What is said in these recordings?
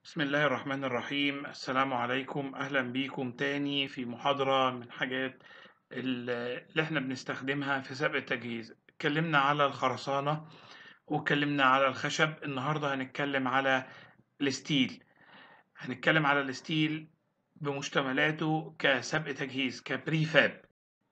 بسم الله الرحمن الرحيم السلام عليكم أهلا بيكم تاني في محاضرة من حاجات ال- اللي احنا بنستخدمها في سبق التجهيز اتكلمنا على الخرسانة واتكلمنا على الخشب النهاردة هنتكلم على الستيل هنتكلم على الستيل بمشتملاته كسبق تجهيز كبريفاب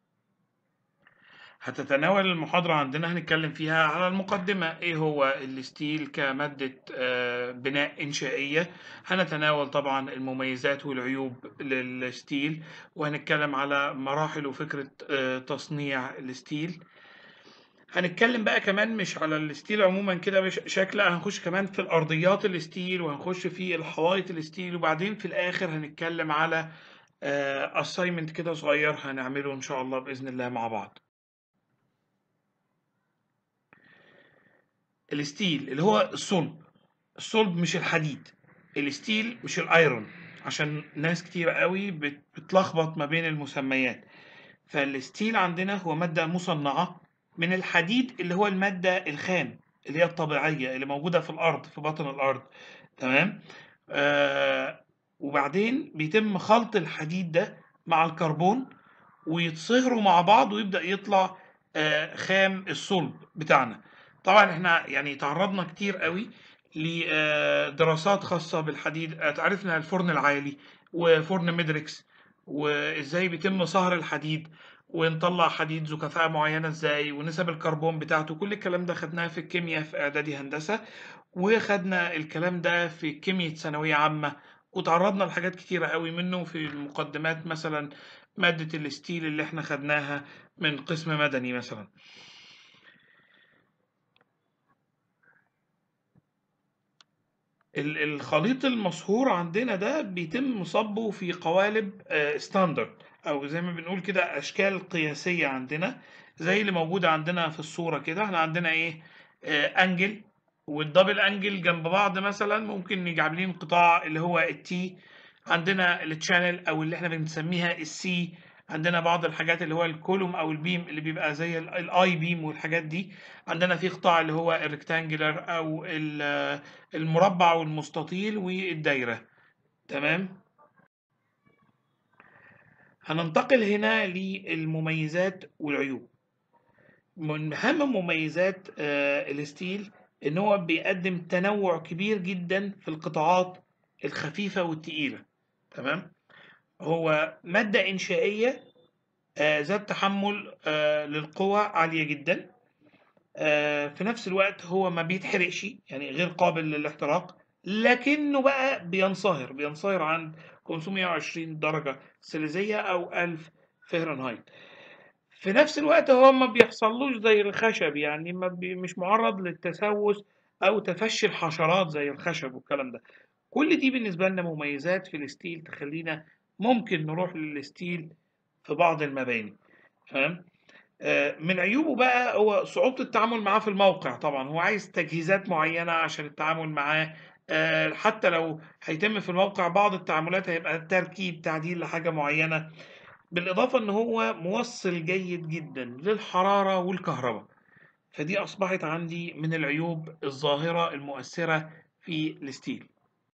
هتتناول المحاضرة عندنا هنتكلم فيها على المقدمة إيه هو الستيل كمادة آه، بناء إنشائية هنتناول طبعا المميزات والعيوب للستيل وهنتكلم على مراحل وفكرة آه، تصنيع الستيل هنتكلم بقى كمان مش على الستيل عموما كده بش- شكل لا هنخش كمان في الأرضيات الستيل وهنخش في الحوائط الستيل وبعدين في الآخر هنتكلم على أسايمنت كده صغير هنعمله إن شاء الله بإذن الله مع بعض الستيل اللي هو الصلب الصلب مش الحديد الستيل مش الايرون عشان ناس كتير قوي بت- بتلخبط ما بين المسميات فالستيل عندنا هو مادة مصنعة من الحديد اللي هو المادة الخام اللي هي الطبيعية اللي موجودة في الأرض في باطن الأرض تمام آه وبعدين بيتم خلط الحديد ده مع الكربون ويتصهروا مع بعض ويبدأ يطلع آه، خام الصلب بتاعنا طبعا احنا يعني تعرضنا كتير قوي لدراسات خاصة بالحديد آه، عرفنا الفرن العالي وفرن ميدريكس وازاي بيتم صهر الحديد ونطلع حديد ذو كفاءة معينة ازاي ونسب الكربون بتاعته كل الكلام ده خدناه في الكيمياء في اعدادي هندسة وخدنا الكلام ده في كيمياء ثانوية عامة وتعرضنا لحاجات كتيرة قوي منه في المقدمات مثلا مادة الستيل اللي احنا خدناها من قسم مدني مثلا ال- الخليط المصهور عندنا ده بيتم صبه في قوالب ستاندرد او زي ما بنقول كده اشكال قياسية عندنا زي اللي موجودة عندنا في الصورة كده احنا عندنا ايه آه، انجل والدبل انجل جنب بعض مثلا ممكن نيجي عاملين قطاع اللي هو التي عندنا التشانل او اللي احنا بنسميها السي عندنا بعض الحاجات اللي هو الكولوم او البيم اللي بيبقى زي الاي بيم والحاجات دي عندنا في قطاع اللي هو الريكتانجلر او ال- المربع والمستطيل والدايرة تمام هننتقل هنا للمميزات والعيوب من أهم مميزات آه، الستيل إن هو بيقدم تنوع كبير جدا في القطاعات الخفيفة والتقيلة تمام هو مادة إنشائية آه، ذات تحمل آه، للقوى عالية جدا آه، في نفس الوقت هو ما بيتحرقش يعني غير قابل للاحتراق لكنه بقى بينصهر بينصهر عند 520 درجة سليزية أو 1000 فهرنهايت في نفس الوقت هو ما بيحصلوش زي الخشب يعني ما بي مش معرض للتسوس أو تفشي الحشرات زي الخشب والكلام ده كل دي بالنسبة لنا مميزات في الستيل تخلينا ممكن نروح للستيل في بعض المباني فاهم آه، من عيوبه بقى هو صعوبة التعامل معاه في الموقع طبعا هو عايز تجهيزات معينة عشان التعامل معاه آه، حتى لو هيتم في الموقع بعض التعاملات هيبقى تركيب تعديل لحاجة معينة بالإضافة إن هو موصل جيد جدا للحرارة والكهرباء فدي أصبحت عندي من العيوب الظاهرة المؤثرة في الستيل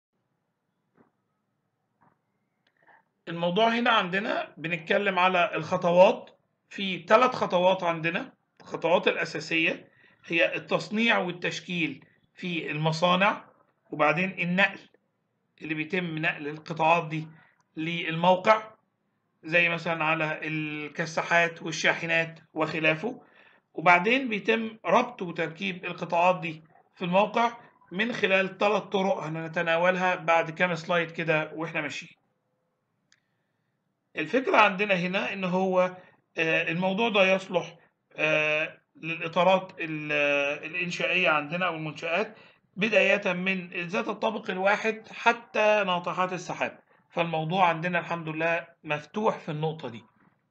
الموضوع هنا عندنا بنتكلم على الخطوات في ثلاث خطوات عندنا الخطوات الأساسية هي التصنيع والتشكيل في المصانع وبعدين النقل اللي بيتم نقل القطاعات دي للموقع زي مثلا على الكساحات والشاحنات وخلافه وبعدين بيتم ربط وتركيب القطاعات دي في الموقع من خلال ثلاث طرق هنتناولها بعد كام سلايد كده واحنا ماشيين الفكرة عندنا هنا إن هو آه، الموضوع ده يصلح آه، للإطارات ال- آه، الإنشائية عندنا أو المنشآت بداية من ذات الطابق الواحد حتى ناطحات السحاب فالموضوع عندنا الحمد لله مفتوح في النقطة دي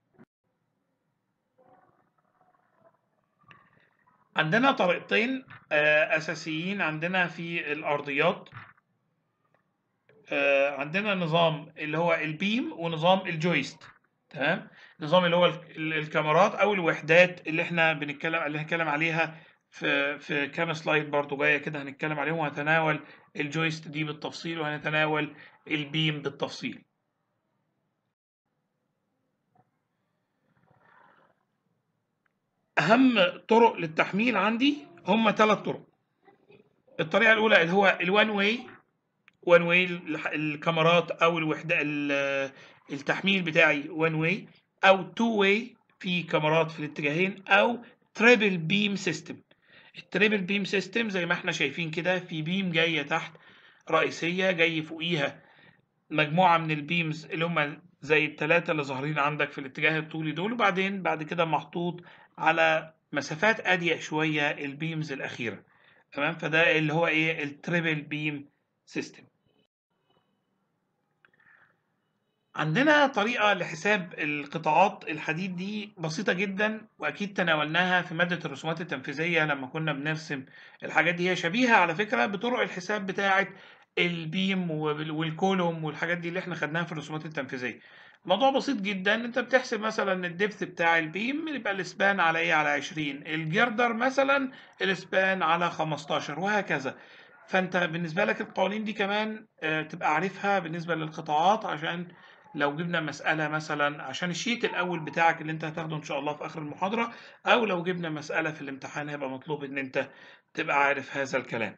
عندنا طريقتين آه، أساسيين عندنا في الأرضيات آه، عندنا نظام اللي هو البيم ونظام الجويست تمام نظام اللي هو ال- ال- الكاميرات او الوحدات اللي احنا بنتكلم اللي هنتكلم عليها في في كام سلايد برضو جايه كده هنتكلم عليهم وهنتناول الجويست دي بالتفصيل وهنتناول البيم بالتفصيل اهم طرق للتحميل عندي هم ثلاث طرق الطريقه الاولى اللي هو الوان واي وان واي الكاميرات او الوحده ال- التحميل بتاعي وان واي او تو واي في كاميرات في الاتجاهين او تريبل بيم سيستم التريبل بيم سيستم زي ما احنا شايفين كده في بيم جايه تحت رئيسيه جاي فوقيها مجموعه من البيمز اللي هم زي الثلاثه اللي ظاهرين عندك في الاتجاه الطولي دول وبعدين بعد كده محطوط على مسافات اضيق شويه البيمز الاخيره تمام فده اللي هو ايه التريبل بيم سيستم عندنا طريقة لحساب القطاعات الحديد دي بسيطة جدا وأكيد تناولناها في مادة الرسومات التنفيذية لما كنا بنرسم الحاجات دي هي شبيهة على فكرة بطرق الحساب بتاعة البيم وال- والكولوم والحاجات دي اللي احنا خدناها في الرسومات التنفيذية الموضوع بسيط جدا انت بتحسب مثلا الدبث بتاع البيم يبقى الاسبان على ايه على 20 الجردر مثلا الاسبان على 15 وهكذا فانت بالنسبة لك القوانين دي كمان آه، تبقى عارفها بالنسبة للقطاعات عشان لو جبنا مسألة مثلا عشان الشيت الأول بتاعك اللي أنت هتاخده إن شاء الله في آخر المحاضرة أو لو جبنا مسألة في الامتحان هيبقى مطلوب إن أنت تبقى عارف هذا الكلام.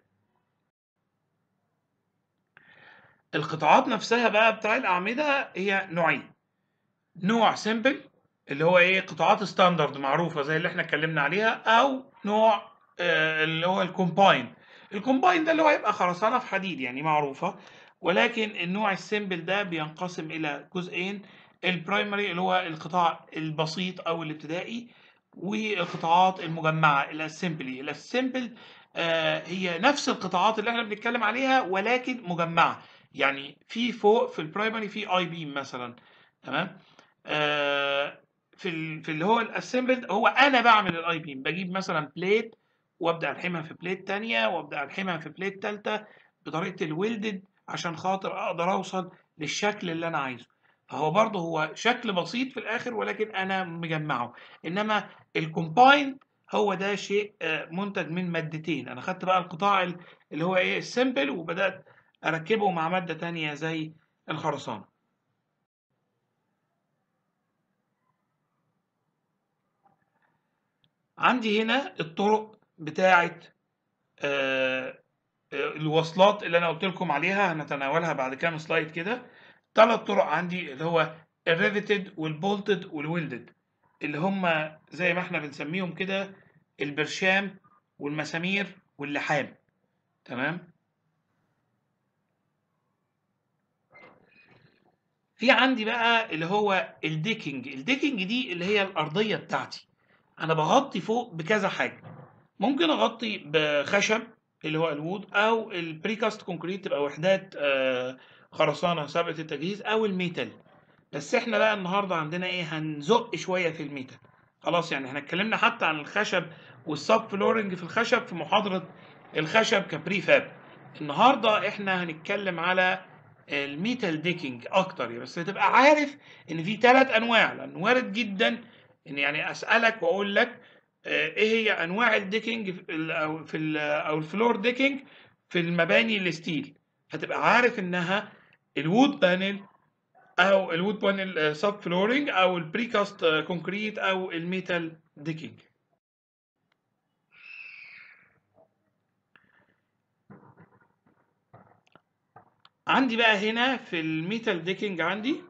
القطاعات نفسها بقى بتاع الأعمدة هي نوعين. نوع سيمبل اللي هو إيه قطاعات ستاندرد معروفة زي اللي إحنا اتكلمنا عليها أو نوع آه، اللي هو الكومباين. الكومباين ده اللي هو هيبقى خرسانة في حديد يعني معروفة ولكن النوع السيمبل ده بينقسم إلى جزئين البرايمري اللي هو القطاع البسيط أو الابتدائي والقطاعات المجمعة الاسمبلي الاسمبل آه هي نفس القطاعات اللي احنا بنتكلم عليها ولكن مجمعة يعني في فوق في البرايمري في اي بيم مثلا تمام آه في ال- في اللي هو الاسمبل هو انا بعمل الاي بيم بجيب مثلا بليت وابدا الحمها في بليت تانية وابدا الحمها في بليت تالتة بطريقه الويلدد عشان خاطر اقدر اوصل للشكل اللي انا عايزه فهو برضه هو شكل بسيط في الاخر ولكن انا مجمعه انما الكومباين هو ده شيء آه، منتج من مادتين انا خدت بقى القطاع ال- اللي هو ايه السيمبل وبدات اركبه مع ماده تانية زي الخرسانه عندي هنا الطرق بتاعه آه، الوصلات اللي انا قلت لكم عليها هنتناولها بعد كام سلايد كده ثلاث طرق عندي اللي هو الريفتد والبولتد والويلدد اللي هم زي ما احنا بنسميهم كده البرشام والمسامير واللحام تمام في عندي بقى اللي هو الديكينج الديكينج دي اللي هي الارضيه بتاعتي انا بغطي فوق بكذا حاجه ممكن اغطي بخشب اللي هو الوود او البريكاست كونكريت تبقى وحدات آه، خرسانه سابقه التجهيز او الميتال بس احنا بقى النهارده عندنا ايه هنزق شويه في الميتال خلاص يعني احنا اتكلمنا حتى عن الخشب والسب فلورنج في الخشب في محاضره الخشب كبري فاب النهارده احنا هنتكلم على الميتال ديكينج اكتر بس تبقى عارف ان في ثلاث انواع لان وارد جدا ان يعني اسالك واقول لك آه، ايه هي انواع الديكينج في ال- او في ال- او الفلور ديكينج في المباني الستيل هتبقى عارف انها الوود بانل او الوود بانل سب فلورنج او البريكاست كونكريت او الميتال ديكينج عندي بقى هنا في الميتال ديكينج عندي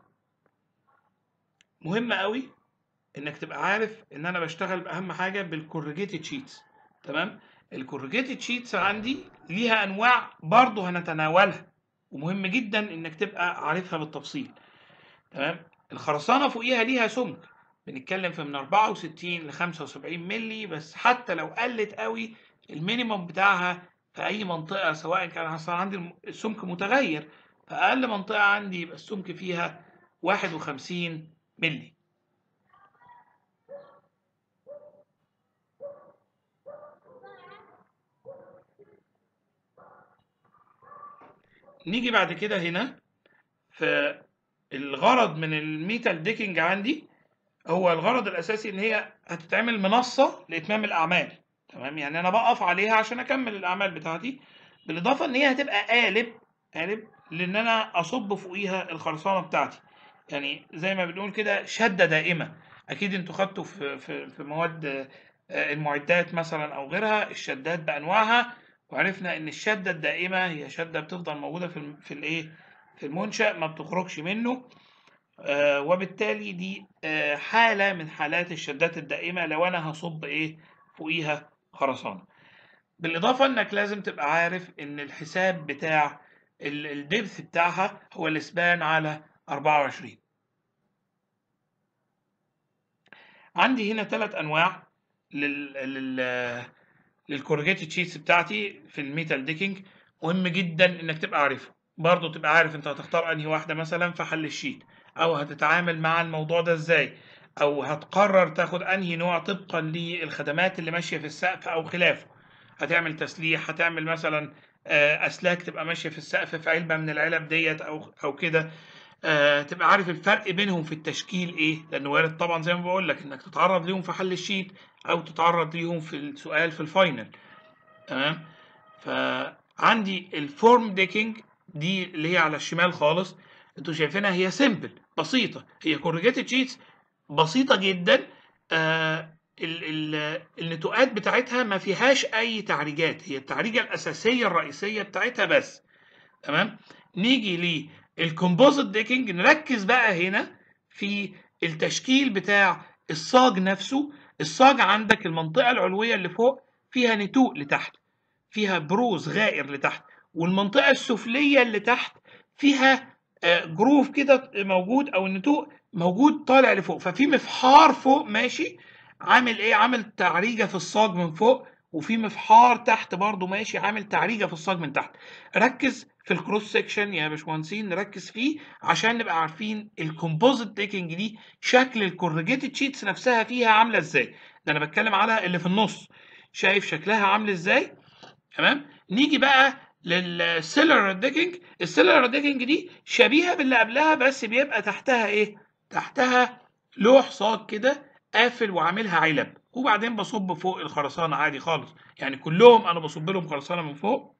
مهم قوي انك تبقى عارف ان انا بشتغل باهم حاجه بالكورجيتد شيتس تمام الكورجيتد شيتس عندي ليها انواع برضه هنتناولها ومهم جدا انك تبقى عارفها بالتفصيل تمام الخرسانه فوقيها ليها سمك بنتكلم في من 64 ل 75 مللي بس حتى لو قلت قوي المينيمم بتاعها في اي منطقه سواء كان اصلا عندي السمك متغير فاقل منطقه عندي يبقى السمك فيها 51 مللي نيجي بعد كده هنا في الغرض من الميتال ديكينج عندي هو الغرض الاساسي ان هي هتتعمل منصه لاتمام الاعمال تمام يعني انا بقف عليها عشان اكمل الاعمال بتاعتي بالاضافه ان هي هتبقى قالب قالب لان انا اصب فوقيها الخرسانه بتاعتي يعني زي ما بنقول كده شده دائمه اكيد انتوا خدتوا في في في مواد آه، المعدات مثلا او غيرها الشدات بانواعها وعرفنا ان الشده الدائمه هي شده بتفضل موجوده في الم- في الايه في المنشا ما بتخرجش منه آه، وبالتالي دي آه، حاله من حالات الشدات الدائمه لو انا هصب ايه فوقيها خرسانه بالاضافه انك لازم تبقى عارف ان الحساب بتاع ال- الدبث بتاعها هو الاسبان على 24 عندي هنا ثلاث انواع لل لل للكورجيتد شيتس بتاعتي في الميتال ديكينج مهم جدا انك تبقى عارفه برضه تبقى عارف انت هتختار انهي واحده مثلا في حل الشيت او هتتعامل مع الموضوع ده ازاي او هتقرر تاخد انهي نوع طبقا للخدمات اللي ماشيه في السقف او خلافه هتعمل تسليح هتعمل مثلا آه، اسلاك تبقى ماشيه في السقف في علبه من العلب ديت او او كده آه، تبقى عارف الفرق بينهم في التشكيل ايه لان وارد طبعا زي ما بقول لك انك تتعرض ليهم في حل الشيت او تتعرض ليهم في السؤال في الفاينل تمام فعندي الفورم ديكينج دي اللي هي على الشمال خالص انتوا شايفينها هي سيمبل بسيطه هي كورجيتد شيتس بسيطه جدا آه ال ال النتوءات بتاعتها ما فيهاش اي تعريجات هي التعريجه الاساسيه الرئيسيه بتاعتها بس تمام نيجي للكومبوزيت ديكينج نركز بقى هنا في التشكيل بتاع الصاج نفسه الصاج عندك المنطقه العلويه اللي فوق فيها نتوء لتحت فيها بروز غائر لتحت والمنطقه السفليه اللي تحت فيها آه، جروف كده موجود او النتوء موجود طالع لفوق ففي مفحار فوق ماشي عامل ايه عامل تعريجه في الصاج من فوق وفي مفحار تحت برضو ماشي عامل تعريجه في الصاج من تحت ركز في الكروس سيكشن يا باشمهندسين نركز فيه عشان نبقى عارفين الكومبوزيت ديكنج دي شكل الكورجيتد شيتس نفسها فيها عامله ازاي ده انا بتكلم على اللي في النص شايف شكلها عامل ازاي تمام نيجي بقى للسيلر ديكنج السيلر ديكنج دي شبيهه باللي قبلها بس بيبقى تحتها ايه تحتها لوح صاج كده قافل وعاملها علب وبعدين بصب فوق الخرسانه عادي خالص يعني كلهم انا بصب لهم خرسانه من فوق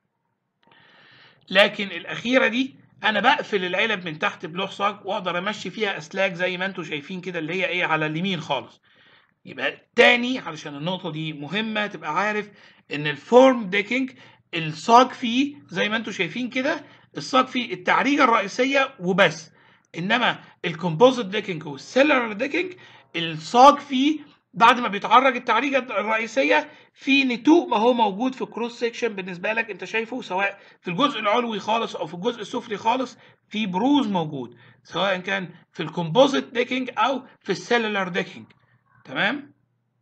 لكن الاخيره دي انا بقفل العلب من تحت بلوح صاج واقدر امشي فيها اسلاك زي ما انتم شايفين كده اللي هي ايه على اليمين خالص يبقى تاني علشان النقطه دي مهمه تبقى عارف ان الفورم ديكينج الصاج فيه زي ما انتم شايفين كده الصاج فيه التعريجه الرئيسيه وبس انما الكومبوزيت ديكينج والسيلر ديكينج الصاج فيه بعد ما بيتعرج التعريجه الرئيسيه في نتوء ما هو موجود في الكروس سيكشن بالنسبه لك انت شايفه سواء في الجزء العلوي خالص او في الجزء السفلي خالص في بروز موجود سواء كان في الكومبوزيت ديكينج او في السيلولار ديكينج تمام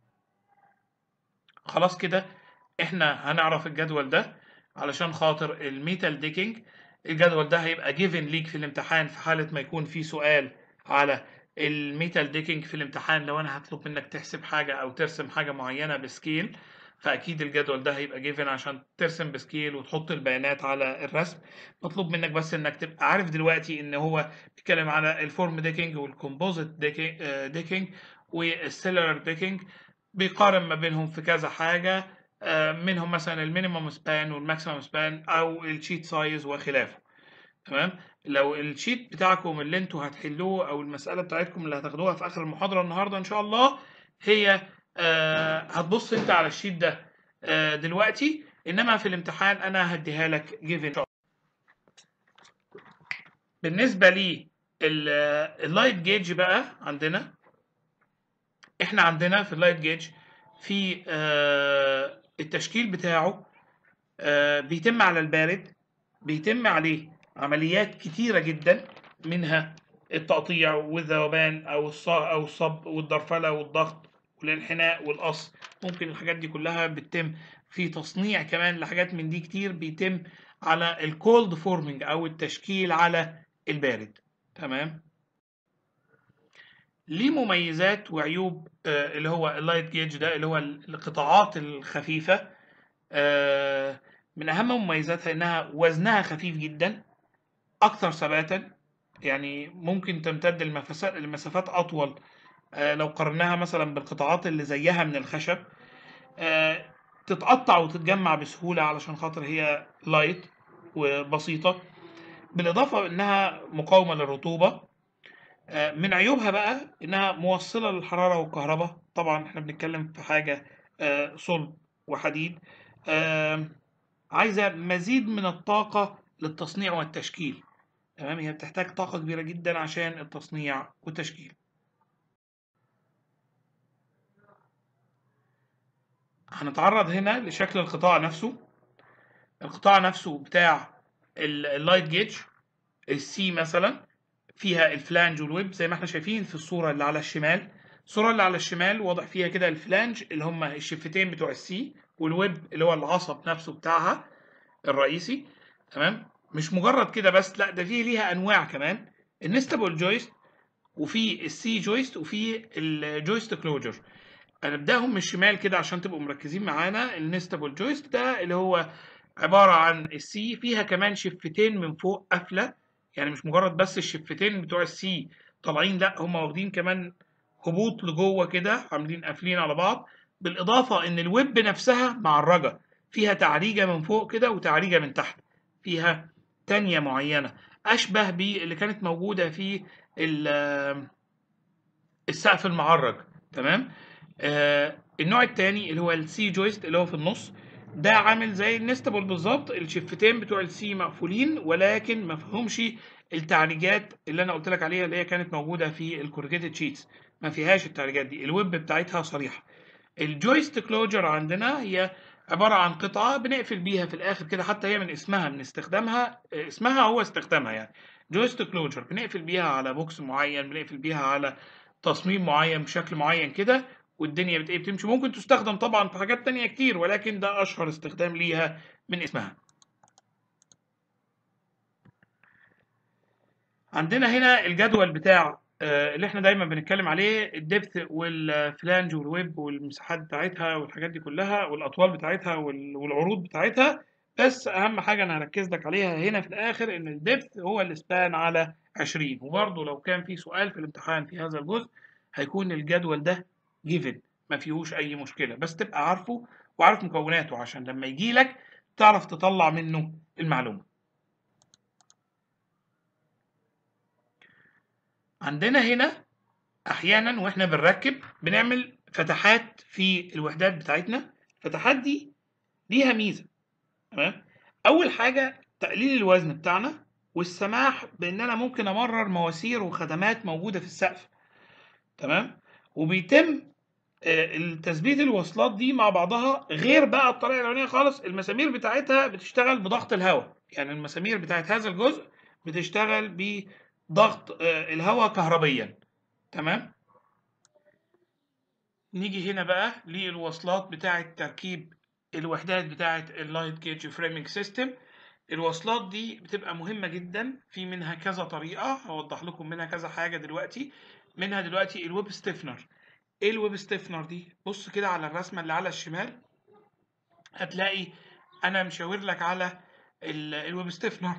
خلاص كده احنا هنعرف الجدول ده علشان خاطر الميتال ديكينج الجدول ده هيبقى جيفن ليك في الامتحان في حالة ما يكون في سؤال على الميتال ديكينج في الامتحان لو انا هطلب منك تحسب حاجة او ترسم حاجة معينة بسكيل فاكيد الجدول ده هيبقى جيفن عشان ترسم بسكيل وتحط البيانات على الرسم مطلوب منك بس انك تبقى عارف دلوقتي ان هو بيتكلم على الفورم ديكينج والكومبوزيت ديكينج والسيلر ديكينج بيقارن ما بينهم في كذا حاجة آه، منهم مثلا المينيمم سبان والماكسيمم سبان او الشيت سايز وخلافه تمام لو الشيت بتاعكم اللي انتوا هتحلوه او المسألة بتاعتكم اللي هتاخدوها في اخر المحاضرة النهاردة ان شاء الله هي آه، هتبص انت على الشيت ده آه، دلوقتي انما في الامتحان انا هديها لك جيفن بالنسبة لي اللايت جيج بقى عندنا احنا عندنا في اللايت جيج في آه، التشكيل بتاعه آه، بيتم على البارد بيتم عليه عمليات كتيرة جدا منها التقطيع والذوبان او الص- او الصب والدرفلة والضغط والانحناء والقص ممكن الحاجات دي كلها بتتم في تصنيع كمان لحاجات من دي كتير بيتم على الكولد فورمينج او التشكيل على البارد تمام ليه مميزات وعيوب آه، اللي هو اللايت جيج ده اللي هو القطاعات الخفيفة آه، من أهم مميزاتها إنها وزنها خفيف جدا أكثر ثباتا يعني ممكن تمتد المفاسات- لمسافات أطول آه، لو قارناها مثلا بالقطاعات اللي زيها من الخشب آه، تتقطع وتتجمع بسهوله علشان خاطر هي لايت وبسيطه بالاضافه انها مقاومه للرطوبه آه، من عيوبها بقى انها موصله للحراره والكهرباء طبعا احنا بنتكلم في حاجه آه، صلب وحديد آه، عايزه مزيد من الطاقه للتصنيع والتشكيل تمام هي بتحتاج طاقه كبيره جدا عشان التصنيع والتشكيل هنتعرض هنا لشكل القطاع نفسه القطاع نفسه بتاع اللايت جيج السي مثلا فيها الفلانج والويب زي ما احنا شايفين في الصورة اللي على الشمال الصورة اللي على الشمال واضح فيها كده الفلانج اللي هم الشفتين بتوع السي والويب اللي هو العصب نفسه بتاعها الرئيسي تمام مش مجرد كده بس لا ده فيه ليها انواع كمان النستابل جويست وفي السي جويست وفي الجويست كلوجر هنبداهم من الشمال كده عشان تبقوا مركزين معانا النستابل جويست ده اللي هو عباره عن السي فيها كمان شفتين من فوق قافله يعني مش مجرد بس الشفتين بتوع السي طالعين لا هم واخدين كمان هبوط لجوه كده عاملين قافلين على بعض بالاضافه ان الويب نفسها معرجه فيها تعريجه من فوق كده وتعريجه من تحت فيها تانية معينه اشبه باللي كانت موجوده في السقف المعرج تمام آه النوع الثاني اللي هو السي جويست اللي هو في النص ده عامل زي النستبل بالظبط الشفتين بتوع السي مقفولين ولكن ما فيهمش التعريجات اللي انا قلت لك عليها اللي هي كانت موجوده في الكورجيتد شيتس ما فيهاش التعريجات دي الويب بتاعتها صريحه الجويست كلوجر عندنا هي عباره عن قطعه بنقفل بيها في الاخر كده حتى هي من اسمها من استخدامها اسمها هو استخدامها يعني جويست كلوجر بنقفل بيها على بوكس معين بنقفل بيها على تصميم معين بشكل معين كده والدنيا بت- بتمشي ممكن تستخدم طبعا في حاجات تانية كتير ولكن ده أشهر استخدام ليها من اسمها عندنا هنا الجدول بتاع آه، اللي احنا دايما بنتكلم عليه الدبث والفلانج والويب والمساحات بتاعتها والحاجات دي كلها والاطوال بتاعتها وال- والعروض بتاعتها بس اهم حاجه انا هركز لك عليها هنا في الاخر ان الدبث هو الاسبان على 20 وبرضه لو كان في سؤال في الامتحان في هذا الجزء هيكون الجدول ده جيفن ما فيهوش اي مشكله بس تبقى عارفه وعارف مكوناته عشان لما يجي لك تعرف تطلع منه المعلومه عندنا هنا احيانا واحنا بنركب بنعمل فتحات في الوحدات بتاعتنا الفتحات دي ليها ميزه تمام اول حاجه تقليل الوزن بتاعنا والسماح بان انا ممكن امرر مواسير وخدمات موجوده في السقف تمام وبيتم آه، التثبيت الوصلات دي مع بعضها غير بقى الطريقه الاولانيه خالص المسامير بتاعتها بتشتغل بضغط الهواء يعني المسامير بتاعت هذا الجزء بتشتغل بضغط آه، الهواء كهربيا تمام نيجي هنا بقى للوصلات بتاعه تركيب الوحدات بتاعه اللايت جيج فريمنج سيستم الوصلات دي بتبقى مهمة جدا في منها كذا طريقة هوضح لكم منها كذا حاجة دلوقتي منها دلوقتي الويب ستيفنر ايه الويب ستيفنر دي بص كده على الرسمة اللي على الشمال هتلاقي انا مشاور لك على ال- الويب ستيفنر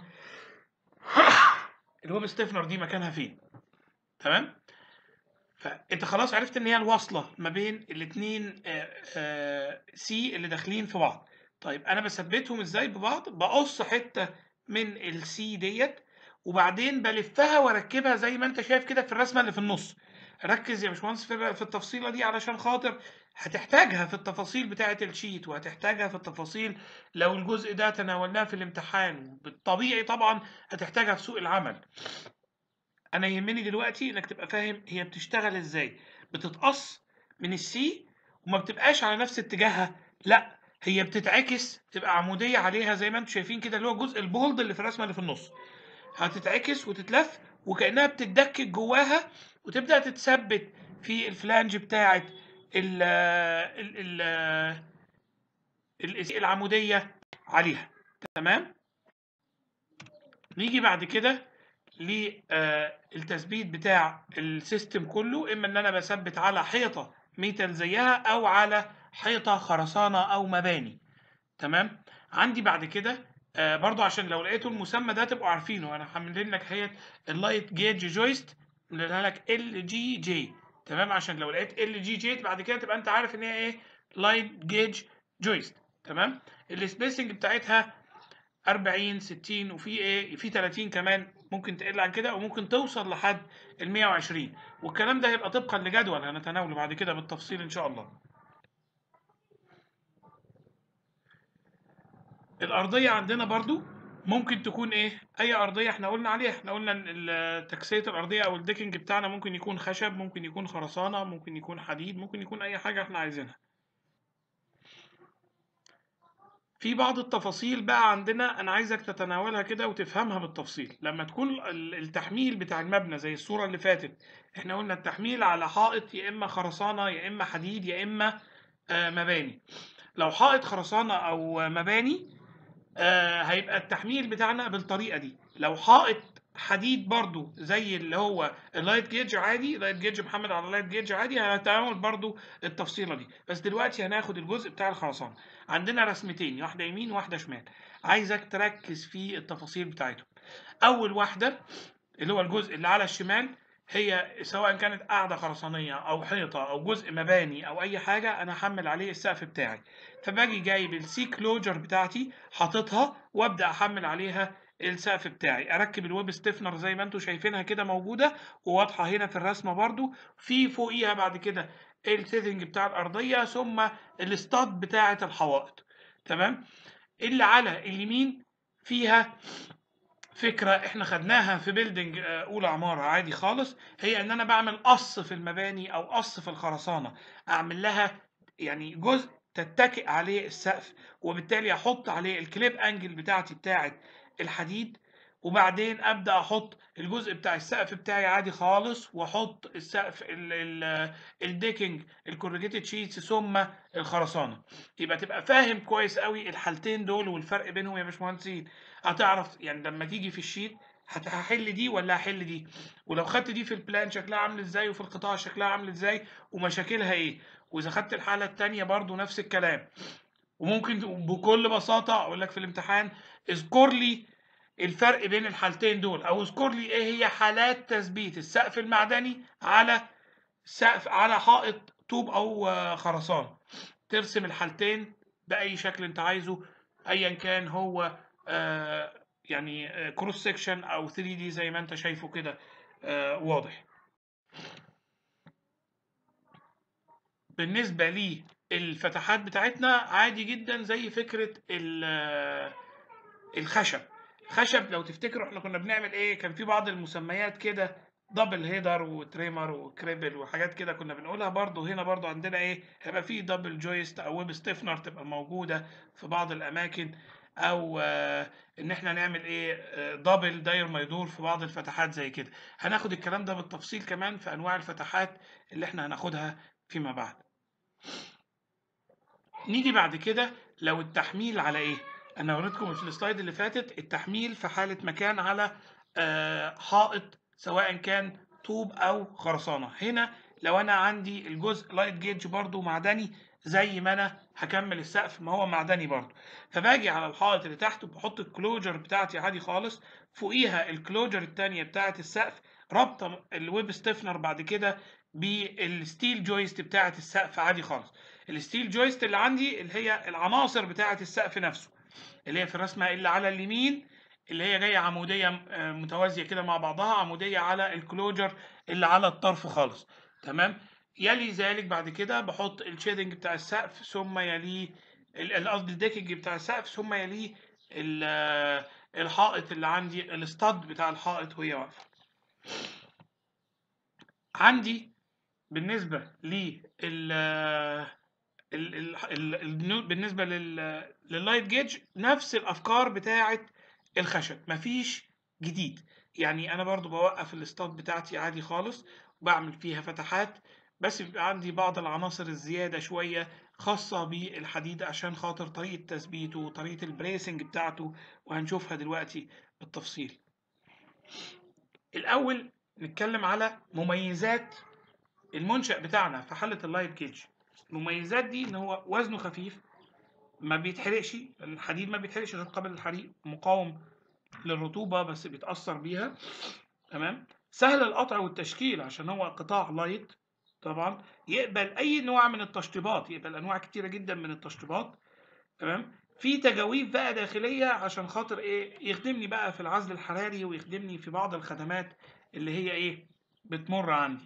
الويب ستيفنر دي مكانها فين تمام فانت خلاص عرفت ان هي الواصله ما بين الاثنين سي اللي داخلين في بعض طيب انا بثبتهم ازاي ببعض بقص حته من السي ديت وبعدين بلفها واركبها زي ما انت شايف كده في الرسمه اللي في النص ركز يا باشمهندس في في التفصيله دي علشان خاطر هتحتاجها في التفاصيل بتاعه الشيت وهتحتاجها في التفاصيل لو الجزء ده تناولناه في الامتحان بالطبيعي طبعا هتحتاجها في سوق العمل انا يهمني دلوقتي انك تبقى فاهم هي بتشتغل ازاي بتتقص من السي وما بتبقاش على نفس اتجاهها لا هي بتتعكس تبقى عموديه عليها زي ما انتم شايفين كده اللي هو الجزء البولد اللي في الرسمه اللي في النص هتتعكس وتتلف وكانها بتتدكك جواها وتبدا تتثبت في الفلانج بتاعه ال ال ال ال- العموديه عليها تمام نيجي بعد كده للتثبيت بتاع السيستم كله اما ان انا بثبت على حيطه ميتال زيها او على حيطه خرسانه او مباني تمام عندي بعد كده آه، برضو عشان لو لقيتوا المسمى ده تبقوا عارفينه انا حاملين لك هي اللايت جيج جويست مديلها لك ال جي جي تمام عشان لو لقيت ال جي جي بعد كده تبقى انت عارف ان هي ايه لايت جيج جويست تمام السبيسنج بتاعتها 40 60 وفي ايه في 30 كمان ممكن تقل عن كده وممكن توصل لحد ال 120 والكلام ده هيبقى طبقا لجدول هنتناوله بعد كده بالتفصيل ان شاء الله الارضيه عندنا برضو ممكن تكون ايه اي ارضيه احنا قلنا عليها احنا قلنا ان ال- تكسيه الارضيه او الديكنج بتاعنا ممكن يكون خشب ممكن يكون خرسانه ممكن يكون حديد ممكن يكون اي حاجه احنا عايزينها في بعض التفاصيل بقى عندنا انا عايزك تتناولها كده وتفهمها بالتفصيل لما تكون ال- التحميل بتاع المبنى زي الصورة اللي فاتت احنا قلنا التحميل على حائط يا اما خرسانة يا اما حديد يا اما آه، مباني لو حائط خرسانة او مباني آه، هيبقى التحميل بتاعنا بالطريقة دي لو حائط حديد برضو زي اللي هو اللايت جيج عادي لايت جيج محمل على لايت جيج عادي هنتعامل برضو التفصيلة دي بس دلوقتي هناخد الجزء بتاع الخرسانة عندنا رسمتين واحدة يمين وواحدة شمال عايزك تركز في التفاصيل بتاعتهم أول واحدة اللي هو الجزء اللي على الشمال هي سواء كانت قاعدة خرسانية أو حيطة أو جزء مباني أو أي حاجة أنا هحمل عليه السقف بتاعي فباجي جايب السي كلوجر بتاعتي حاططها وأبدأ أحمل عليها السقف بتاعي اركب الويب ستيفنر زي ما انتم شايفينها كده موجوده وواضحه هنا في الرسمه برضو في فوقيها بعد كده السيتنج بتاع الارضيه ثم الاستاد بتاعه الحوائط تمام اللي على اليمين فيها فكره احنا خدناها في بيلدينج آه، اولى عماره عادي خالص هي ان انا بعمل قص في المباني او قص في الخرسانه اعمل لها يعني جزء تتكئ عليه السقف وبالتالي احط عليه الكليب انجل بتاعتي بتاعت الحديد وبعدين ابدا احط الجزء بتاع السقف بتاعي عادي خالص واحط السقف ال- ال- الديكنج الكورجيتد شيتس ثم الخرسانه يبقى تبقى فاهم كويس قوي الحالتين دول والفرق بينهم يا باشمهندسين هتعرف يعني لما تيجي في الشيت هت- هحل دي ولا هحل دي ولو خدت دي في البلان شكلها عامل ازاي وفي القطاع شكلها عامل ازاي ومشاكلها ايه واذا خدت الحاله التانيه برضو نفس الكلام وممكن بكل بساطه اقول لك في الامتحان اذكر لي الفرق بين الحالتين دول او اذكر لي ايه هي حالات تثبيت السقف المعدني على سقف على حائط طوب او آه، خرسان ترسم الحالتين باي شكل انت عايزه ايا كان هو آه، يعني كروس سيكشن او 3 دي زي ما انت شايفه كده آه، واضح بالنسبه لي الفتحات بتاعتنا عادي جدا زي فكره ال- آه، الخشب خشب لو تفتكروا احنا كنا بنعمل ايه كان في بعض المسميات كده دبل هيدر وتريمر وكريبل وحاجات كده كنا بنقولها برضو هنا برضو عندنا ايه هيبقى في دبل جويست او ويب ستيفنر تبقى موجودة في بعض الاماكن او آه ان احنا نعمل ايه آه دبل داير ما يدور في بعض الفتحات زي كده هناخد الكلام ده بالتفصيل كمان في انواع الفتحات اللي احنا هناخدها فيما بعد نيجي بعد كده لو التحميل على ايه انا وريتكم في السلايد اللي فاتت التحميل في حالة مكان على آه، حائط سواء كان طوب او خرسانة هنا لو انا عندي الجزء لايت جيج برضو معدني زي ما انا هكمل السقف ما هو معدني برضو فباجي على الحائط اللي تحته بحط الكلوجر بتاعتي عادي خالص فوقيها الكلوجر التانية بتاعت السقف رابطة الويب ستيفنر بعد كده بالستيل جويست بتاعت السقف عادي خالص الستيل جويست اللي عندي اللي هي العناصر بتاعت السقف نفسه اللي هي في الرسمه اللي على اليمين اللي هي جايه عموديه آه، متوازيه كده مع بعضها عموديه على الكلوجر اللي على الطرف خالص تمام يلي ذلك بعد كده بحط الشيدنج بتاع السقف ثم يليه ال- ال- قصدي الديكنج بتاع السقف ثم يليه ال- آه، الحائط اللي عندي الاستاد بتاع الحائط وهي واقفه عندي بالنسبه لل ال- ال- ال- ال- بالنسبه لل لللايت جيج نفس الافكار بتاعه الخشب مفيش جديد يعني انا برضو بوقف الاستاد بتاعتي عادي خالص بعمل فيها فتحات بس بيبقى عندي بعض العناصر الزياده شويه خاصه بالحديد عشان خاطر طريقه تثبيته وطريقه البريسنج بتاعته وهنشوفها دلوقتي بالتفصيل الاول نتكلم على مميزات المنشأ بتاعنا في حالة اللايت جيج المميزات دي ان هو وزنه خفيف ما بيتحرقش الحديد ما بيتحرقش غير قابل للحريق مقاوم للرطوبة بس بيتأثر بيها تمام سهل القطع والتشكيل عشان هو قطاع لايت طبعا يقبل اي نوع من التشطيبات يقبل انواع كتيرة جدا من التشطيبات تمام في تجاويف بقى داخليه عشان خاطر ايه يخدمني بقى في العزل الحراري ويخدمني في بعض الخدمات اللي هي ايه بتمر عندي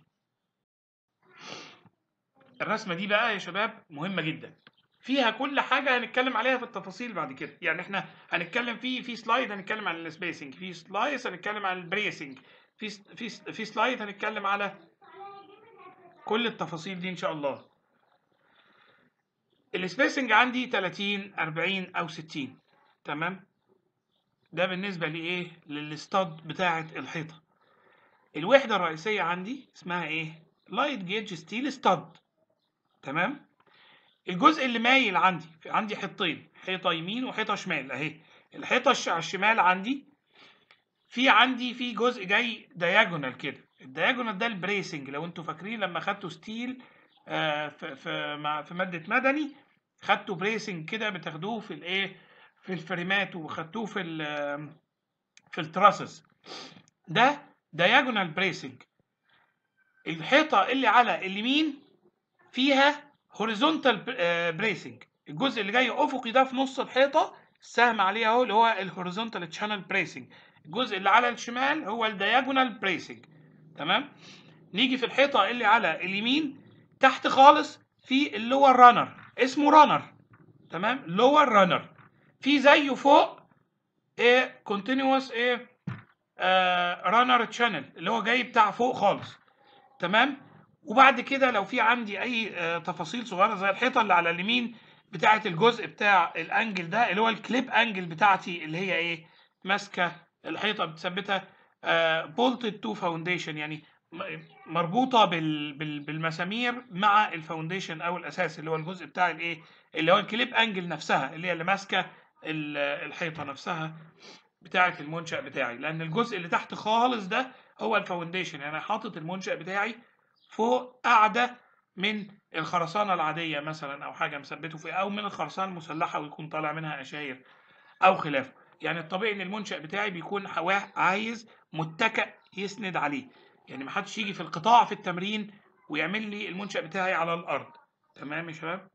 الرسمه دي بقى يا شباب مهمه جدا فيها كل حاجه هنتكلم عليها في التفاصيل بعد كده يعني احنا هنتكلم في في سلايد هنتكلم عن السبيسنج في سلايس هنتكلم عن البريسنج في في في سلايد هنتكلم على كل التفاصيل دي ان شاء الله السبيسنج عندي 30 40 او 60 تمام ده بالنسبه لايه للاستاد بتاعه الحيطه الوحده الرئيسيه عندي اسمها ايه لايت جيج ستيل ستاد تمام الجزء اللي مايل عندي في عندي حيطين حيطه يمين وحيطه شمال اهي الحيطه الش- على الشمال عندي في عندي في جزء جاي دياجونال كده الدياجونال ده البريسنج لو انتوا فاكرين لما خدتوا ستيل آه، في في مع- في ماده مدني خدتوا بريسنج كده بتاخدوه في الايه في الفريمات وخدتوه في ال في التراسز ده دياجونال بريسنج الحيطه اللي على اليمين فيها هوريزونتال بريسنج الجزء اللي جاي افقي ده في نص الحيطه السهم عليه اهو اللي هو الهوريزونتال تشانل بريسنج الجزء اللي على الشمال هو الدياجونال بريسنج تمام نيجي في الحيطه اللي على اليمين تحت خالص في اللور رانر اسمه رانر تمام لور رانر في زيه فوق ايه كونتينوس ايه رانر تشانل اللي هو جاي بتاع فوق خالص تمام وبعد كده لو في عندي اي آه، تفاصيل صغيره زي الحيطه اللي على اليمين بتاعه الجزء بتاع الانجل ده اللي هو الكليب انجل بتاعتي اللي هي ايه ماسكه الحيطه بتثبتها بولتد تو فاونديشن يعني م- مربوطه بال بال بالمسامير مع الفاونديشن او الاساس اللي هو الجزء بتاع الايه اللي هو الكليب انجل نفسها اللي هي اللي ماسكه ال- الحيطه نفسها بتاعه المنشأ بتاعي لان الجزء اللي تحت خالص ده هو الفاونديشن يعني انا حاطط المنشأ بتاعي فوق قاعده من الخرسانه العاديه مثلا او حاجه مثبته فوق او من الخرسانه المسلحه ويكون طالع منها اشاير او خلافه يعني الطبيعي ان المنشأ بتاعي بيكون حواه عايز متكئ يسند عليه يعني ما حدش يجي في القطاع في التمرين ويعمل لي المنشأ بتاعي على الارض تمام يا شباب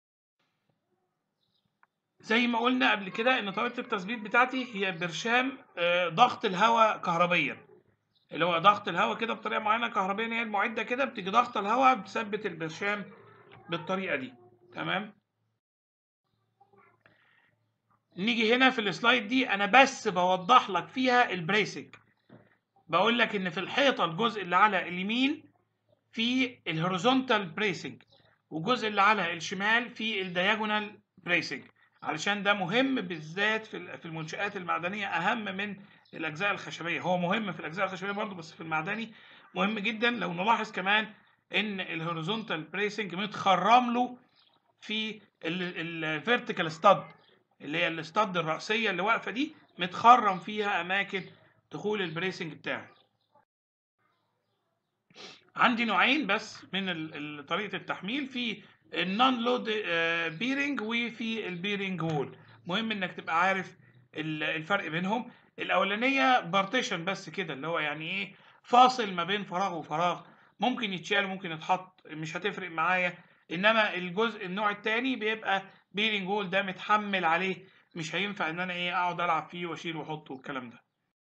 زي ما قلنا قبل كده ان طريقه التثبيت بتاعتي هي برشام آه، ضغط الهواء كهربيا اللي هو ضغط الهواء كده بطريقه معينه كهربائيا هي المعده كده بتيجي ضغط الهواء بتثبت البرشام بالطريقه دي تمام نيجي هنا في السلايد دي انا بس بوضح لك فيها البريسنج بقول لك ان في الحيطه الجزء اللي على اليمين في الهوريزونتال بريسنج والجزء اللي على الشمال في الدياجونال بريسنج علشان ده مهم بالذات في ال- في المنشآت المعدنيه اهم من الاجزاء الخشبيه هو مهم في الاجزاء الخشبيه برضه بس في المعدني مهم جدا لو نلاحظ كمان ان الهوريزونتال بريسنج متخرم له في الفيرتيكال ستاد اللي هي الستاد الرأسية اللي واقفة دي متخرم فيها أماكن دخول البريسنج بتاعي عندي نوعين بس من ال- ال- طريقة التحميل في النون لود بيرنج وفي البيرنج وول مهم انك تبقى عارف ال- الفرق بينهم الاولانيه بارتيشن بس كده اللي هو يعني ايه فاصل ما بين فراغ وفراغ ممكن يتشال وممكن يتحط مش هتفرق معايا انما الجزء النوع التاني بيبقى بيرنج وول ده متحمل عليه مش هينفع ان انا ايه اقعد العب فيه واشيل واحطه والكلام ده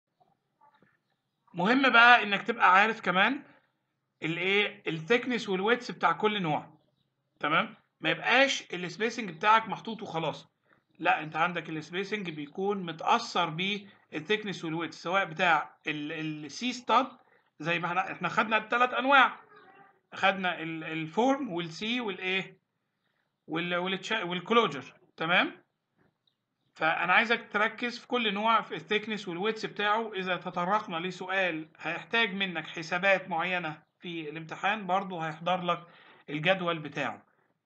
مهم بقى انك تبقى عارف كمان الايه الثيكنس والويتس بتاع كل نوع تمام ما يبقاش السبيسنج بتاعك محطوط وخلاص لا انت عندك السبيسنج بيكون متاثر بالثيكنس والويتس سواء بتاع السي ستاد زي ما احنا احنا خدنا الثلاث انواع خدنا ال- الفورم والسي والايه وال- والتشا- والكلوجر تمام فانا عايزك تركز في كل نوع في الثيكنس والويتس بتاعه اذا تطرقنا لسؤال هيحتاج منك حسابات معينه في الامتحان برضه هيحضر لك الجدول بتاعه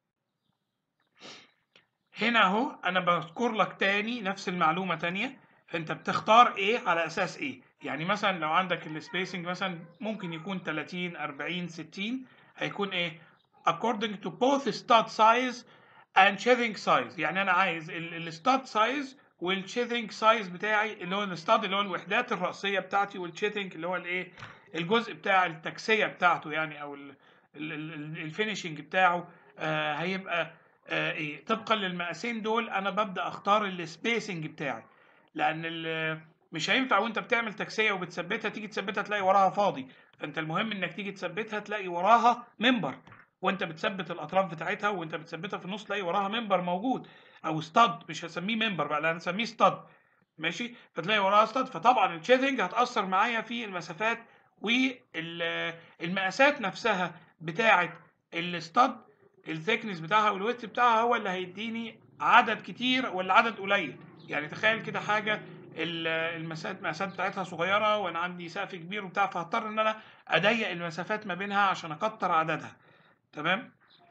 هنا اهو انا بذكر لك تاني نفس المعلومه تانية فانت بتختار ايه على اساس ايه يعني مثلا لو عندك السبيسنج مثلا ممكن يكون 30 40 60 هيكون ايه according to both stud size and sheathing size يعني انا عايز الستاد سايز والشيثنج سايز بتاعي اللي هو الستاد اللي هو الوحدات الرأسية بتاعتي والشيثنج اللي هو الايه الجزء بتاع التكسية بتاعته يعني او الفينيشنج بتاعه آه هيبقى آه ايه طبقا للمقاسين دول انا ببدا اختار السبيسنج بتاعي لان ال- مش هينفع وانت بتعمل تكسيه وبتثبتها تيجي تثبتها تلاقي وراها فاضي فانت المهم انك تيجي تثبتها تلاقي وراها منبر وانت بتثبت الاطراف بتاعتها وانت بتثبتها في النص تلاقي وراها منبر موجود او ستاد مش هسميه منبر بقى لا هنسميه ستاد ماشي فتلاقي وراها ستاد فطبعا الشيثنج هتاثر معايا في المسافات والمقاسات نفسها بتاعه الستاد الثيكنس بتاعها والويت بتاعها هو اللي هيديني عدد كتير ولا عدد قليل يعني تخيل كده حاجه ال- المسافات المقاسات بتاعتها صغيره وانا عندي سقف كبير وبتاع فهضطر ان انا اضيق المسافات ما بينها عشان اكتر عددها تمام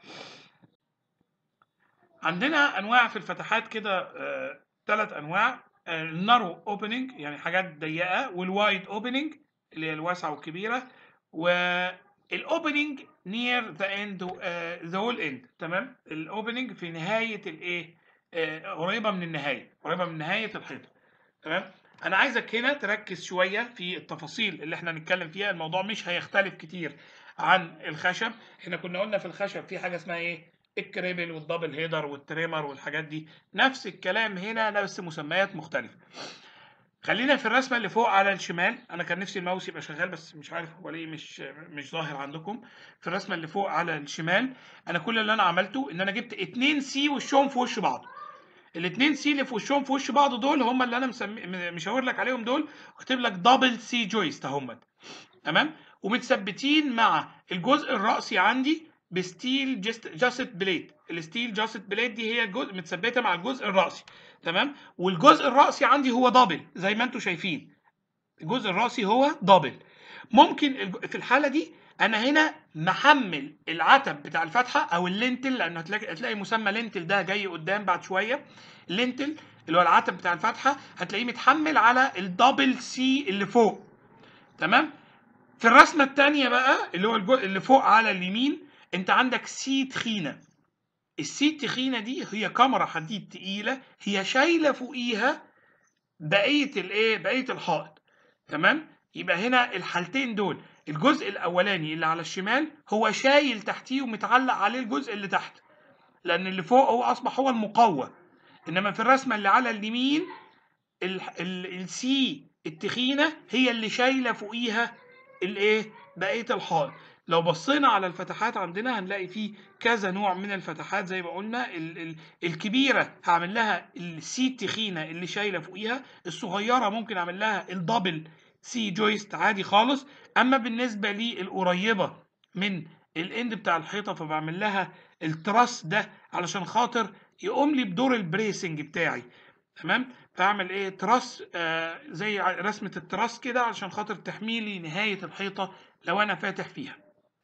عندنا انواع في الفتحات كده ثلاث انواع النارو اوبننج يعني حاجات ضيقه والوايد اوبننج اللي هي الواسعه والكبيره والاوبننج نير ذا اند ذا هول اند تمام الاوبننج في نهايه الايه آه، قريبه من النهايه قريبه من نهايه الحيطه تمام انا عايزك هنا تركز شويه في التفاصيل اللي احنا هنتكلم فيها الموضوع مش هيختلف كتير عن الخشب احنا كنا قلنا في الخشب في حاجه اسمها ايه الكريبل والدبل هيدر والتريمر والحاجات دي نفس الكلام هنا بس مسميات مختلفه خلينا في الرسمه اللي فوق على الشمال انا كان نفسي الماوس يبقى شغال بس مش عارف هو ليه مش مش ظاهر عندكم في الرسمه اللي فوق على الشمال انا كل اللي انا عملته ان انا جبت اتنين سي وشهم في وش بعض الاثنين سي اللي في وشهم في وش بعض دول هم اللي انا مسمي مشاور لك عليهم دول واكتب لك دبل سي جويست اهم تمام ومتثبتين مع الجزء الرأسي عندي بستيل جست جاست بليد الستيل جاست بليد دي هي الجزء متثبته مع الجزء الرأسي تمام والجزء الرأسي عندي هو دبل زي ما انتم شايفين الجزء الرأسي هو دبل ممكن الج- في الحالة دي أنا هنا محمل العتب بتاع الفتحة أو اللينتل لأنه هتلاقي هتلاقي مسمى لينتل ده جاي قدام بعد شوية اللينتل اللي هو العتب بتاع الفتحة هتلاقيه متحمل على الدبل سي اللي فوق تمام في الرسمة التانية بقى اللي هو الجزء اللي فوق على اليمين أنت عندك سي تخينة السي التخينة دي هي كاميرا حديد تقيلة هي شايلة فوقيها بقية الإيه بقية الحائط تمام يبقى هنا الحالتين دول الجزء الاولاني اللي على الشمال هو شايل تحتيه ومتعلق عليه الجزء اللي تحت لان اللي فوق هو اصبح هو المقوى انما في الرسمه اللي على اليمين السي التخينه هي اللي شايله فوقيها الايه بقيه الحائط لو بصينا على الفتحات عندنا هنلاقي فيه كذا نوع من الفتحات زي ما قلنا ال ال الكبيره هعمل لها السي التخينه اللي شايله فوقيها الصغيره ممكن اعمل لها الدبل سي جويست عادي خالص اما بالنسبه للقريبه من الاند بتاع الحيطه فبعمل لها التراس ده علشان خاطر يقوم لي بدور البريسنج بتاعي تمام فاعمل ايه تراس آه زي رسمه التراس كده علشان خاطر تحميلي نهايه الحيطه لو انا فاتح فيها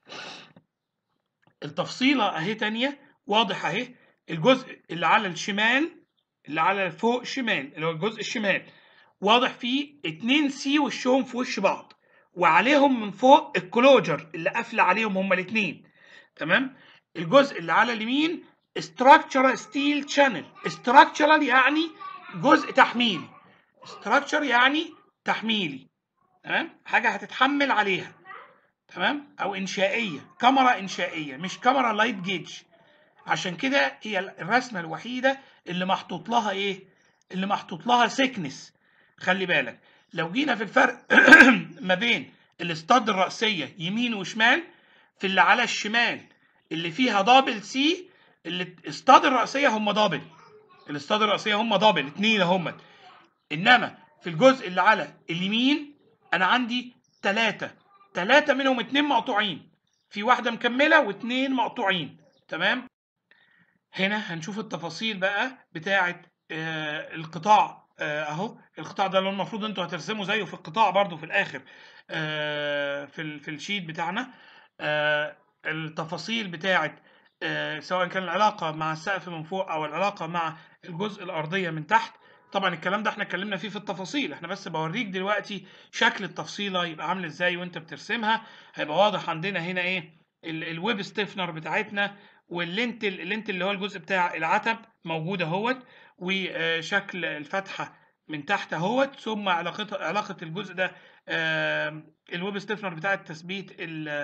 التفصيله اهي تانية واضح اهي الجزء اللي على الشمال اللي على فوق شمال اللي هو الجزء الشمال واضح فيه اتنين سي وشهم في وش بعض وعليهم من فوق الكلوجر اللي قافله عليهم هما الاتنين تمام الجزء اللي على اليمين structural steel channel structural يعني جزء تحميلي structure يعني تحميلي تمام حاجه هتتحمل عليها تمام او انشائيه كاميرا انشائيه مش كاميرا لايت جيج عشان كده هي الرسمه الوحيده اللي محطوط لها ايه اللي محطوط لها سيكنس خلي بالك لو جينا في الفرق ما بين الاستاد الرأسية يمين وشمال في اللي على الشمال اللي فيها دبل سي اللي الاستاد الرأسية هم دبل الاستاد الرأسية هم دبل اتنين هم انما في الجزء اللي على اليمين انا عندي ثلاثة ثلاثة منهم اتنين مقطوعين في واحدة مكملة واتنين مقطوعين تمام هنا هنشوف التفاصيل بقى بتاعة آه القطاع آه اهو القطاع ده اللي المفروض انتوا هترسموا زيه في القطاع برضو في الاخر آه في ال- في الشيت بتاعنا آه التفاصيل بتاعة آه سواء كان العلاقة مع السقف من فوق او العلاقة مع الجزء الارضية من تحت طبعا الكلام ده احنا اتكلمنا فيه في التفاصيل احنا بس بوريك دلوقتي شكل التفصيلة يبقى عامل ازاي وانت بترسمها هيبقى واضح عندنا هنا ايه ال- الويب ستيفنر بتاعتنا واللينتل اللينتل اللي هو الجزء بتاع العتب موجود اهوت وشكل الفتحه من تحت اهوت ثم علاقتها علاقه الجزء ده آه، الويب ستيفنر بتاع تثبيت ال-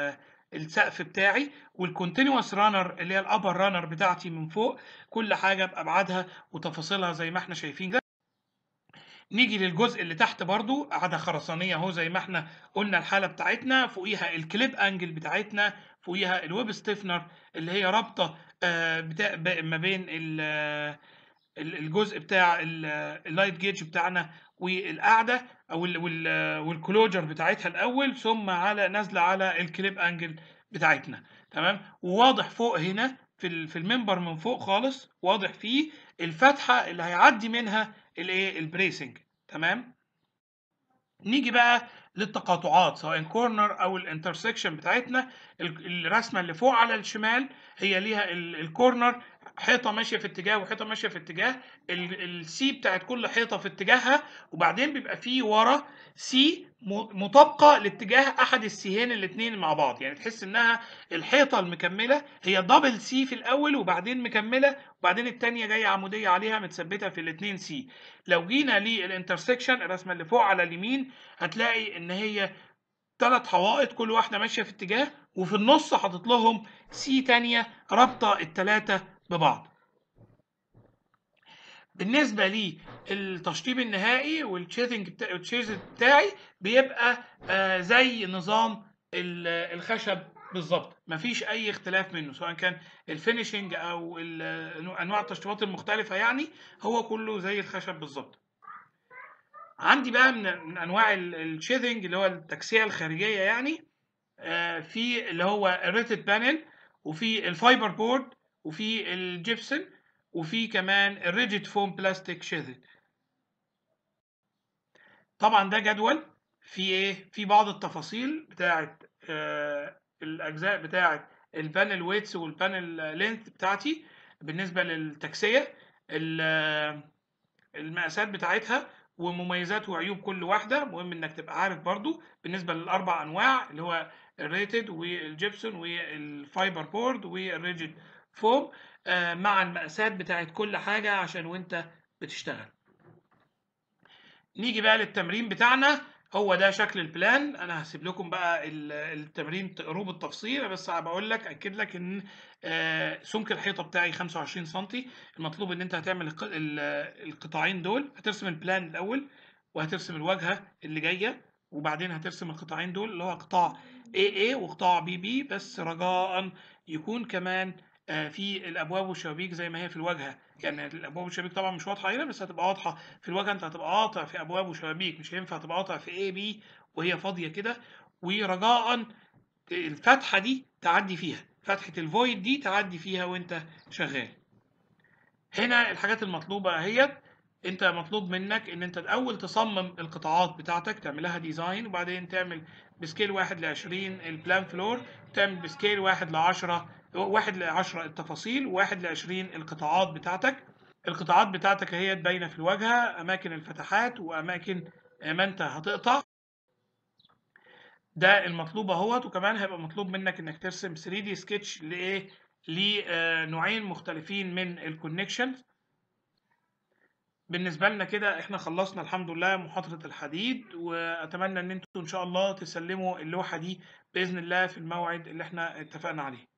السقف بتاعي والكونتينوس رانر اللي هي الابر رانر بتاعتي من فوق كل حاجه بابعادها وتفاصيلها زي ما احنا شايفين كده نيجي للجزء اللي تحت برضو قاعدة خرسانية اهو زي ما احنا قلنا الحالة بتاعتنا فوقيها الكليب انجل بتاعتنا فوقيها الويب ستيفنر اللي هي رابطة آه، بتا... ب- ما بين ال- آه، ال- الجزء بتاع ال- آه، اللايت جيج بتاعنا والقاعدة او ال- وال- آه، والكلوجر بتاعتها الاول ثم على نازلة على الكليب انجل بتاعتنا تمام وواضح فوق هنا في ال- في المنبر من فوق خالص واضح فيه الفتحة اللي هيعدي منها الايه البريسنج تمام نيجي بقى للتقاطعات سواء كورنر او الانترسكشن بتاعتنا ال- الرسمه اللي فوق على الشمال هي ليها ال- الكورنر حيطه ماشيه في اتجاه وحيطه ماشيه في اتجاه السي بتاعت كل حيطه في اتجاهها وبعدين بيبقى فيه ورا سي مطابقه لاتجاه احد السيهين الاثنين مع بعض يعني تحس انها الحيطه المكمله هي دبل سي في الاول وبعدين مكمله وبعدين الثانيه جايه عموديه عليها متثبته في الاثنين سي لو جينا للانترسكشن الرسمه اللي فوق على اليمين هتلاقي ان هي ثلاث حوائط كل واحده ماشيه في اتجاه وفي النص حاطط لهم سي تانية رابطه الثلاثه ببعض بالنسبه لي التشطيب النهائي والتشيزنج بتاع التشيز بتاعي بيبقى آه زي نظام ال- الخشب بالظبط مفيش اي اختلاف منه سواء كان الفينيشنج او ال- انواع التشطيبات المختلفه يعني هو كله زي الخشب بالظبط عندي بقى من, من انواع الشيدنج اللي هو التكسيه الخارجيه يعني آه، في اللي هو الريتد بانل وفي الفايبر بورد وفي الجبسن وفي كمان الريجيد فوم بلاستيك شيدنج طبعا ده جدول في ايه في بعض التفاصيل بتاعه آه، الاجزاء بتاعه البانل ويتس والبانل لينث بتاعتي بالنسبه للتكسيه ال- المقاسات بتاعتها ومميزات وعيوب كل واحده مهم انك تبقى عارف برضو بالنسبه للاربع انواع اللي هو الريتد والجبسون والفايبر بورد والريجيد فوم آه، مع المقاسات بتاعت كل حاجه عشان وانت بتشتغل نيجي بقى للتمرين بتاعنا هو ده شكل البلان انا هسيب لكم بقى ال- التمرين تقروه بالتفصيل بس بقول لك اكد لك ان آه، سمك الحيطه بتاعي 25 سم المطلوب ان انت هتعمل الق- ال- القطاعين دول هترسم البلان الاول وهترسم الواجهه اللي جايه وبعدين هترسم القطاعين دول اللي هو قطاع AA وقطاع BB بس رجاء يكون كمان آه، في الابواب والشبابيك زي ما هي في الواجهه يعني الابواب والشبابيك طبعا مش واضحه هنا بس هتبقى واضحه في الواجهه انت هتبقى قاطع في ابواب وشبابيك مش هينفع تبقى قاطع في اي بي وهي فاضيه كده ورجاء الفتحه دي تعدي فيها فتحه الفويد دي تعدي فيها وانت شغال هنا الحاجات المطلوبه اهيت انت مطلوب منك ان انت الاول تصمم القطاعات بتاعتك تعملها ديزاين وبعدين تعمل بسكيل واحد لعشرين البلان فلور تعمل بسكيل واحد لعشرة واحد لعشرة التفاصيل وواحد لعشرين القطاعات بتاعتك القطاعات بتاعتك هي باينة في الواجهة أماكن الفتحات وأماكن ما أنت هتقطع ده المطلوب اهوت وكمان هيبقى مطلوب منك انك ترسم 3 دي سكتش لايه لنوعين مختلفين من الكونكشنز بالنسبة لنا كده احنا خلصنا الحمد لله محاضرة الحديد واتمنى ان انتوا ان شاء الله تسلموا اللوحة دي بإذن الله في الموعد اللي احنا اتفقنا عليه